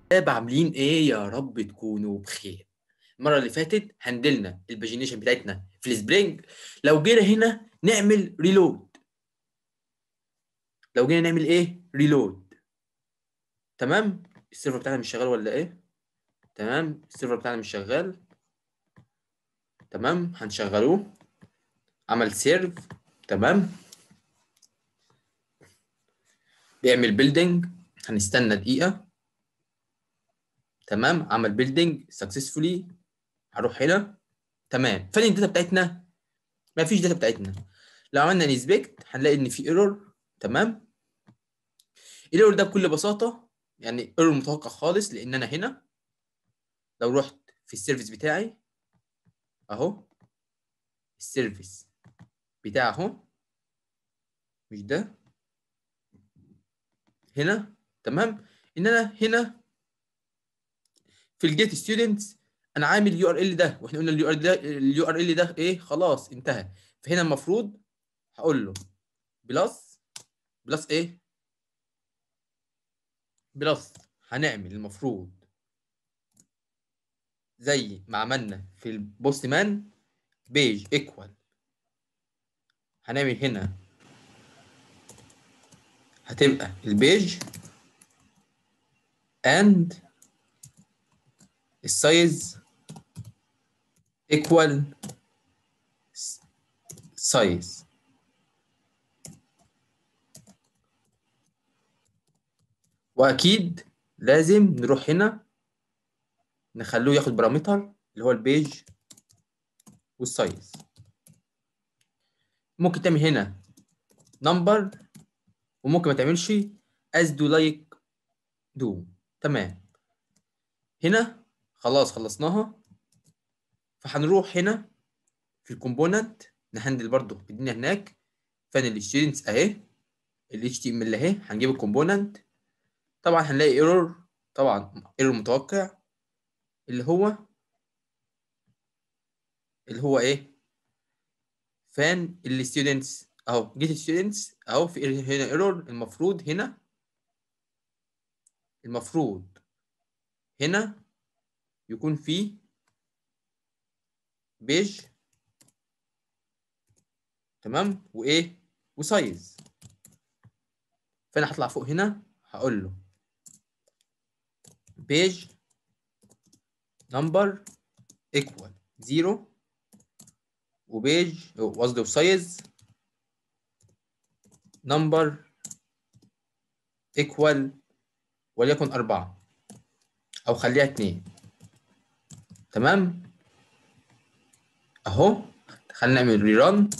شباب عاملين ايه يا رب تكونوا بخير المره اللي فاتت هندلنا الباجينيشن بتاعتنا في السبرينج لو جينا هنا نعمل ريلود لو جينا نعمل ايه ريلود تمام السيرفر بتاعنا مش شغال ولا ايه تمام السيرفر بتاعنا مش شغال تمام هنشغلوه عمل سيرف تمام بيعمل بيلدينج هنستنى دقيقة تمام عمل بيلدينج سكسسفولي هروح هنا تمام فين الداتا بتاعتنا ما فيش داتا بتاعتنا لو عملنا انسبكت هنلاقي ان في ايرور تمام الايرور ده بكل بساطة يعني ايرور متوقع خالص لان انا هنا لو رحت في السيرفيس بتاعي اهو السيرفيس بتاع اهو مش ده هنا تمام ان انا هنا في الجيت ستودنتس انا عامل اليو ار ال ده واحنا قلنا اليو ار ده اليو ار ال ده ايه خلاص انتهى فهنا المفروض هقول له بلس بلس ايه بلس هنعمل المفروض زي ما عملنا في البوست مان بيج ايكوال هنعمل هنا هتبقى البيج and السايز equal size واكيد لازم نروح هنا نخلوه ياخد بارامتر اللي هو البيج والسايز ممكن تعمل هنا نمبر وممكن ما تعملش as do like do تمام هنا خلاص خلصناها فهنروح هنا في الكومبوننت نهندل برضو الدنيا هناك فين الستودنتس اهي ال HTML اهي هنجيب الكومبوننت طبعا هنلاقي ايرور طبعا ايرور متوقع اللي هو اللي هو ايه فان الستودنتس اهو جيت ستودنتس اهو في هنا ايرور المفروض هنا المفروض هنا يكون في بيج تمام وايه وسايز فانا هطلع فوق هنا هقول له بيج نمبر ايكوال زيرو وبيج قصدي وسايز نمبر ايكوال وليكن أربعة أو خليها اتنين تمام أهو خلينا نعمل ريران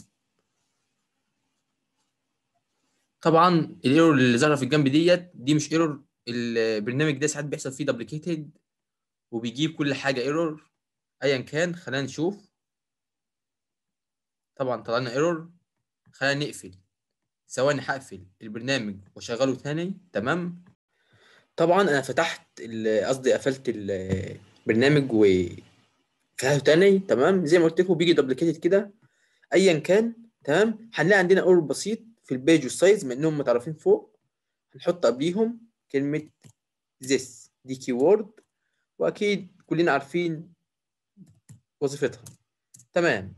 طبعا الايرور اللي ظاهره في الجنب ديت دي مش ايرور البرنامج ده ساعات بيحصل فيه دبليكيتد وبيجيب كل حاجه ايرور ايا كان خلينا نشوف طبعا طلعنا ايرور خلينا نقفل ثواني هقفل البرنامج واشغله تاني تمام طبعا انا فتحت قصدي قفلت البرنامج وفتحته تاني تمام زي ما قلت لكم بيجي دبليكيتد كده ايا كان تمام هنلاقي عندنا ايرور بسيط في البيج والسايز من انهم متعرفين فوق هنحط قبليهم كلمه this دي كيورد واكيد كلنا عارفين وظيفتها تمام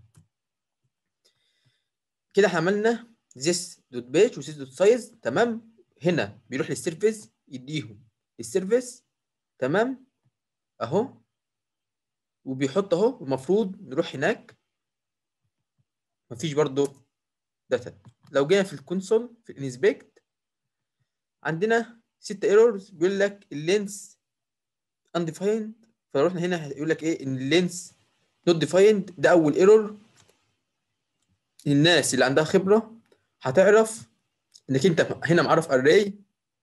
كده احنا عملنا this دوت بيج و this دوت سايز تمام هنا بيروح للسيرفيس يديهم السيرفيس تمام اهو وبيحط اهو المفروض نروح هناك مفيش برضو داتا لو جينا في الكونسول في الانسبكت عندنا ست ايرورز بيقول لك اللينس undefined فلو رحنا هنا هيقول لك ايه ان اللينس not defined ده اول ايرور الناس اللي عندها خبره هتعرف انك انت هنا معرف array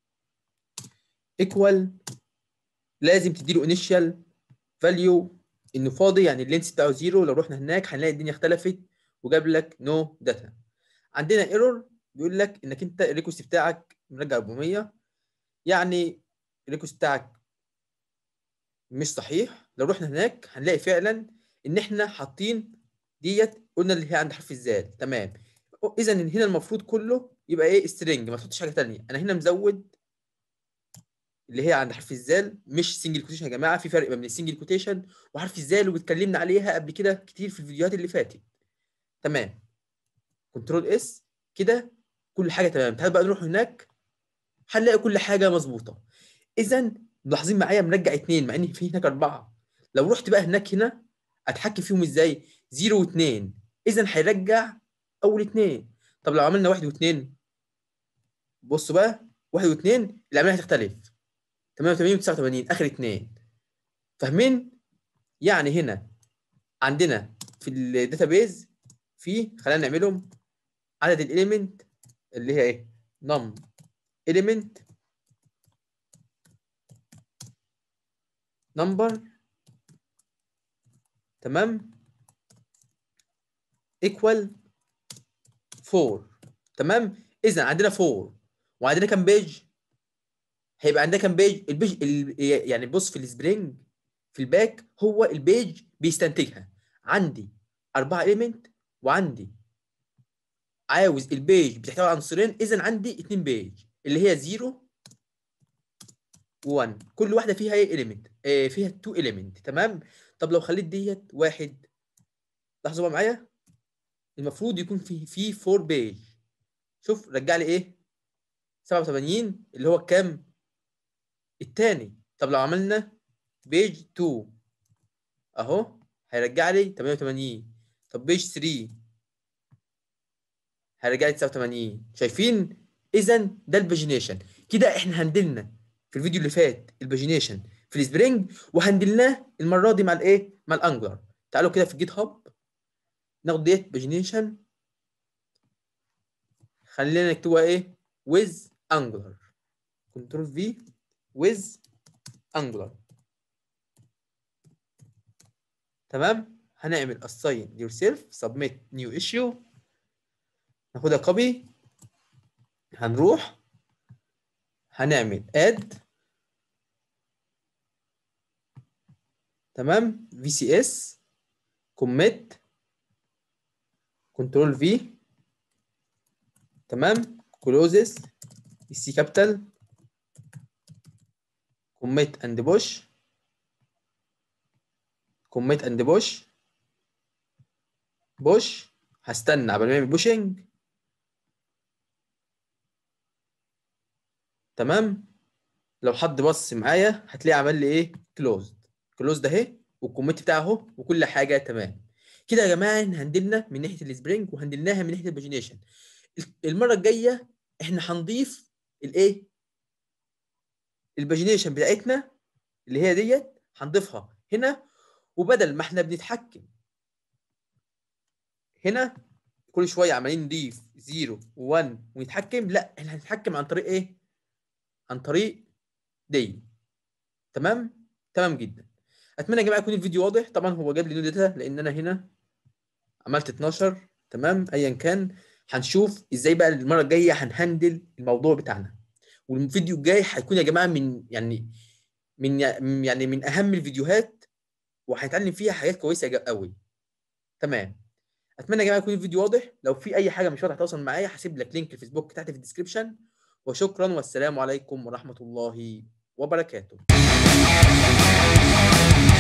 equal لازم تديله initial value انه فاضي يعني اللينس بتاعه زيرو لو رحنا هناك هنلاقي الدنيا اختلفت وجاب لك نو no داتا عندنا ايرور بيقول لك انك انت الريكوست بتاعك مرجع 400 يعني الريكوست بتاعك مش صحيح لو رحنا هناك هنلاقي فعلا ان احنا حاطين ديت قلنا اللي هي عند حرف الزال تمام اذا هنا المفروض كله يبقى ايه سترينج ما تحطش حاجه ثانيه انا هنا مزود اللي هي عند حرف الزال مش سنجل كوتيشن يا جماعه في فرق بين السنجل كوتيشن وحرف الزال واتكلمنا عليها قبل كده كتير في الفيديوهات اللي فاتت تمام كنترول اس كده كل حاجه تمام تعال بقى نروح هناك هنلاقي كل حاجه مظبوطه اذا ملاحظين معايا مرجع اتنين مع ان في هناك اربعه لو رحت بقى هناك هنا اتحكم فيهم ازاي 0 و2 اذا هيرجع اول اتنين طب لو عملنا واحد واثنين بصوا بقى واحد واثنين العمليه هتختلف 88 و89 اخر اتنين فاهمين؟ يعني هنا عندنا في الداتابيز في خلينا نعملهم عدد الاليمنت اللي هي ايه؟ نم element number تمام equal 4 تمام اذا عندنا 4 وعندنا كام بيج هيبقى عندنا كام بيج البيج ال- يعني بص في السبرينج في الباك هو البيج بيستنتجها عندي أربعة إيليمنت وعندي عاوز البيج بتحتوي على عنصرين إذا عندي اتنين بيج اللي هي 0 و1 كل واحدة فيها ايه إيليمنت آه فيها 2 إيليمنت تمام طب لو خليت ديت واحد لاحظوا بقى معايا المفروض يكون في في 4 بيج شوف رجع لي ايه 87 اللي هو كام التاني طب لو عملنا بيج 2 اهو هيرجع لي 88 طب بيج 3 هيرجع لي 89 شايفين اذا ده الباجينيشن كده احنا هندلنا في الفيديو اللي فات الباجينيشن في السبرينج وهندلناه المره دي مع الايه مع الانجلر تعالوا كده في الجيت هاب ناخد ديت باجينيشن خلينا نكتبها ايه with angular كنترول في with angular تمام هنعمل assign yourself submit new issue ناخدها copy هنروح هنعمل add تمام vcs commit كنترول في تمام كلوزز السي كابيتال كوميت اند بوش كوميت اند بوش بوش هستنى قبل ما يعمل بوشنج تمام لو حد بص معايا هتلاقي عمل لي ايه كلوزد كلوزد اهي والكوميت بتاعه اهو وكل حاجه تمام كده يا جماعه هندلنا من ناحيه السبرينج وهندلناها من ناحيه الباجينيشن المره الجايه احنا هنضيف الايه الباجينيشن بتاعتنا اللي هي ديت هنضيفها هنا وبدل ما احنا بنتحكم هنا كل شويه عمالين نضيف 0 و1 ونتحكم لا احنا هنتحكم عن طريق ايه عن طريق دي تمام تمام جدا اتمنى يا جماعه يكون الفيديو واضح طبعا هو جاب لي نو داتا لان انا هنا عملت 12 تمام ايا كان هنشوف ازاي بقى المره الجايه هنهندل الموضوع بتاعنا والفيديو الجاي هيكون يا جماعه من يعني من يعني من اهم الفيديوهات وهنتعلم فيها حاجات كويسه قوي تمام اتمنى يا جماعه يكون الفيديو واضح لو في اي حاجه مش واضحه تواصل معايا هسيب لك لينك الفيسبوك تحت في الديسكربشن وشكرا والسلام عليكم ورحمه الله وبركاته